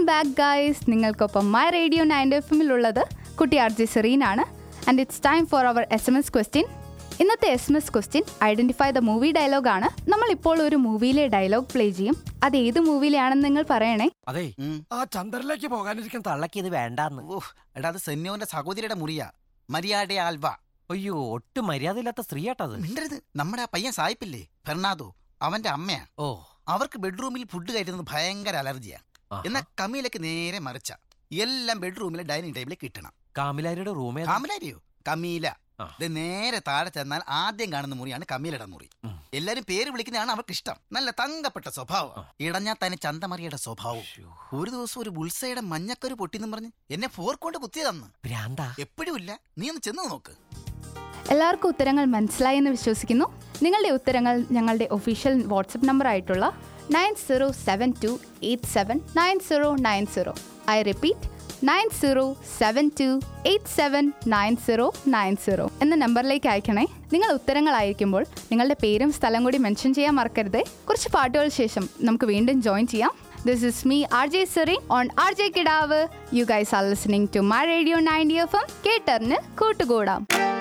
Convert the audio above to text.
Back guys നിങ്ങൾക്കൊപ്പം my radio nine F എമ്മിലുള്ളത് കുട്ടി ആർ ജി സെറീനാണ് and it's time for our S M S question ഇന്നത്തെ S M S question identify the movie dialogue ആണ് നമ്മൾ ഇപ്പോൾ ഒരു മൂവിയിലെ ഡയലോഗ് പ്ലേ ചെയ്യും അത് ഏത് മൂവിയിലാണെന്ന് നിങ്ങൾ പറയണേ അതെ ഉം. ആ ചന്ദ്രനിലേക്ക് പോകാനിരിക്കാൻ തള്ളക്ക് ഇത് വേണ്ടാന്ന് ഓ എടാ അത് സെന്നോന്റെ സഹോദരിയുടെ മുറിയാ മരിയാടെ ആൽവ അയ്യോ ഒട്ടും മര്യാദയില്ലാത്ത സ്ത്രീയാട്ടത് മിണ്ടരുത് നമ്മുടെ ആ പയ്യൻ സായിപ്പില്ലേ ഫെർണാദോ അവന്റെ അമ്മയാ ഓ അവർക്ക് ബെഡ്റൂമിൽ ഫുഡ് കയറ്റുന്നത് ഭയങ്കര അലർജിയാ ആഹാ. എന്നാ കമീലക്ക് നേരെ മറിച്ച എല്ലാം ബെഡ്റൂമിലെ ഡൈനിങ് ടേബിളിൽ കിട്ടണം കാമിലാരിയുടെ റൂമേ കാമിലാരിയോ കമീല ആ. ഇത് നേരെ താഴെ ചെന്നാൽ ആദ്യം കാണുന്ന മുറിയാണ് കമീലയുടെ മുറി ഉം. എല്ലാരും പേര് വിളിക്കുന്നതാണ് അവർക്ക് ഇഷ്ടം നല്ല തങ്കപ്പെട്ട സ്വഭാവം ആ. ഇടഞ്ഞാൽ തന്നെ ചന്തമറിയുടെ സ്വഭാവം ഒരു ദിവസം ഒരു ബുൾസയുടെ മഞ്ഞക്കരു പൊട്ടിന്നും പറഞ്ഞ് എന്നെ ഫോർക്കൊണ്ട് കുത്തിയതന്ന് ഭ്രാന്താ എപ്പോഴും ഇല്ല നീ ഒന്ന് ചെന്ന് നോക്ക് എല്ലാവർക്കും ഉത്തരങ്ങൾ മനസ്സിലായി എന്ന് വിശ്വസിക്കുന്നു നിങ്ങളുടെ ഉത്തരങ്ങൾ ഞങ്ങളുടെ ഒഫീഷ്യൽ വാട്സപ്പ് നമ്പർ ആയിട്ടുള്ള nine zero seven two eight seven nine zero nine zero I repeat nine zero seven two eight seven nine zero nine zero എന്ന നമ്പറിലേക്ക് അയക്കണേ നിങ്ങൾ ഉത്തരങ്ങൾ അയക്കുമ്പോൾ നിങ്ങളുടെ പേരും സ്ഥലം കൂടി മെൻഷൻ ചെയ്യാൻ മറക്കരുത് കുറച്ച് പാട്ടുകൾ ശേഷം നമുക്ക് വീണ്ടും ജോയിൻ ചെയ്യാം this is me R J Seri on R J Kidavu you guys are listening to my radio ninety F M കേട്ടറിന് കൂട്ടുകൂടാം